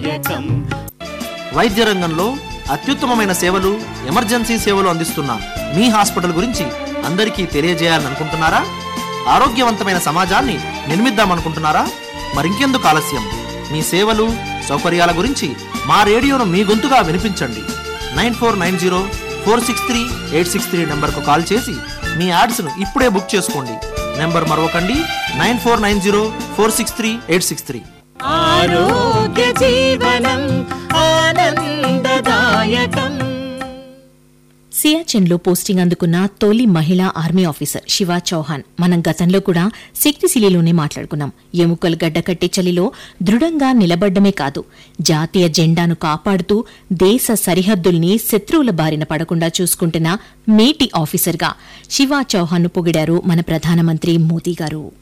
వైద్య రంగంలో అత్యుత్తమమైన సేవలు ఎమర్జెన్సీ సేవలు అందిస్తున్న మీ హాస్పిటల్ గురించి అందరికీ తెలియజేయాలని అనుకుంటున్నారా ఆరోగ్యవంతమైన సమాజాన్ని నిర్మిద్దామనుకుంటున్నారా మరింకెందుకు ఆలస్యం మీ సేవలు సౌకర్యాల గురించి మా రేడియోను మీ గొంతుగా వినిపించండి nine four nine zero four six three eight six three నెంబర్కు కాల్ చేసి మీ యాడ్స్ను ఇప్పుడే బుక్ చేసుకోండి నెంబర్ మరొకండి nine four nine zero four six three eight six three ఆరోగ్య జీవనం ఆనందదాయకం సియాచెన్లో పోస్టింగ్ అందుకున్న తొలి మహిళా ఆర్మీ ఆఫీసర్ శివా చౌహాన్ మనం గతంలో కూడా శక్తిశిలిలోనే మాట్లాడుకున్నాం ఎముకలు గడ్డకట్టే చలిలో దృఢంగా నిలబడ్డమే కాదు జాతీయ జెండాను కాపాడుతూ దేశ సరిహద్దుల్ని శత్రువుల బారిన పడకుండా చూసుకుంటున్న మేటి ఆఫీసర్గా శివా చౌహాన్ను పొగిడారు మన ప్రధానమంత్రి మోదీ గారు